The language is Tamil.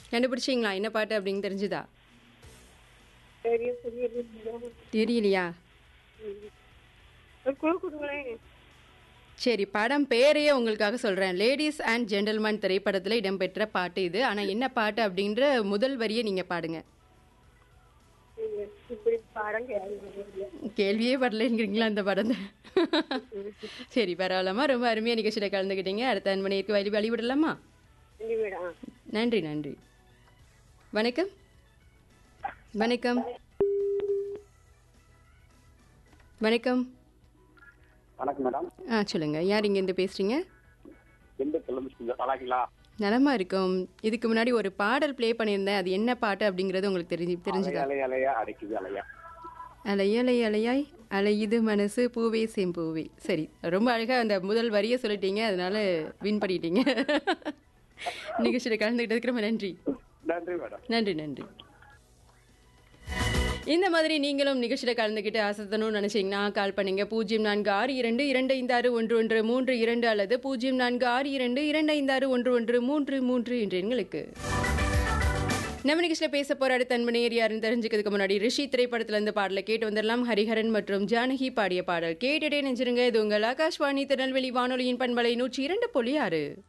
கண்டுபிடிச்சிங்களா என்ன பாட்டு அப்படின்னு தெரிஞ்சுதா சரியா புரியல தெரியலையா ஒரு குழு கொடுங்களேன் சரி படம் பேரையே உங்களுக்காக சொல்கிறேன் லேடிஸ் அண்ட் ஜென்டல்மேன் திரைப்படத்தில் இடம்பெற்ற பாட்டு இது ஆனால் என்ன பாட்டு அப்படின்ற முதல் வரியை நீங்கள் பாடுங்க நீங்க இப்படி படம் கேள்வி கேள்வியே வரலங்கிறீங்களா அந்த படம் சரி பரவாயில்லம்மா ரொம்ப அருமையாக நிகழ்ச்சியில் கலந்துக்கிட்டீங்க அடுத்த அன்பனைக்கு வழி வழிவிடலாமா மேடம் நன்றி நன்றி வணக்கம் வணக்கம் வணக்கம் வணக்கம் மேடம் ஆ சொல்லுங்க யார் இங்கேருந்து பேசுறீங்க எந்த கிளம்பி நல்லாங்களா நலமா இருக்கும் இதுக்கு முன்னாடி ஒரு பாடல் ப்ளே பண்ணியிருந்தேன் அது என்ன பாட்டு அப்படிங்கிறது உங்களுக்கு தெரிஞ்சு தெரிஞ்சுதா அலைய அலையா அடைக்குது அலையா அலையலை அலையாய் அலையுது மனசு பூவே செம்பூவே சரி ரொம்ப அழகா அந்த முதல் வரியை சொல்லிட்டீங்க அதனால வின் பண்ணிட்டீங்க நிகழ்ச்சியில் கலந்துக்கிட்டதுக்கு ரொம்ப நன்றி நன்றி மேடம் நன்றி நன்றி இந்த மாதிரி நீங்களும் நிகழ்ச்சியில் கலந்துக்கிட்டு ஆசத்தணும்னு நினைச்சீங்கன்னா கால் பண்ணுங்க பூஜ்ஜியம் நான்கு ஆறு இரண்டு இரண்டு ஐந்து ஆறு ஒன்று ஒன்று மூன்று இரண்டு அல்லது பூஜ்ஜியம் நான்கு ஆறு இரண்டு இரண்டு ஐந்து ஆறு ஒன்று ஒன்று மூன்று மூன்று என்ற எண்களுக்கு நம்ம நிகழ்ச்சியில் பேச போற அடுத்த அன்பனையர் யாருன்னு தெரிஞ்சுக்கிறதுக்கு முன்னாடி ரிஷி திரைப்படத்துல இருந்து பாடலை கேட்டு வந்துடலாம் ஹரிஹரன் மற்றும் ஜானகி பாடிய பாடல் கேட்டுட்டே நெஞ்சிருங்க இது உங்கள் ஆகாஷ்வாணி திருநெல்வேலி வானொலியின் பண்பலை நூற்றி இரண்டு புள்ளி ஆறு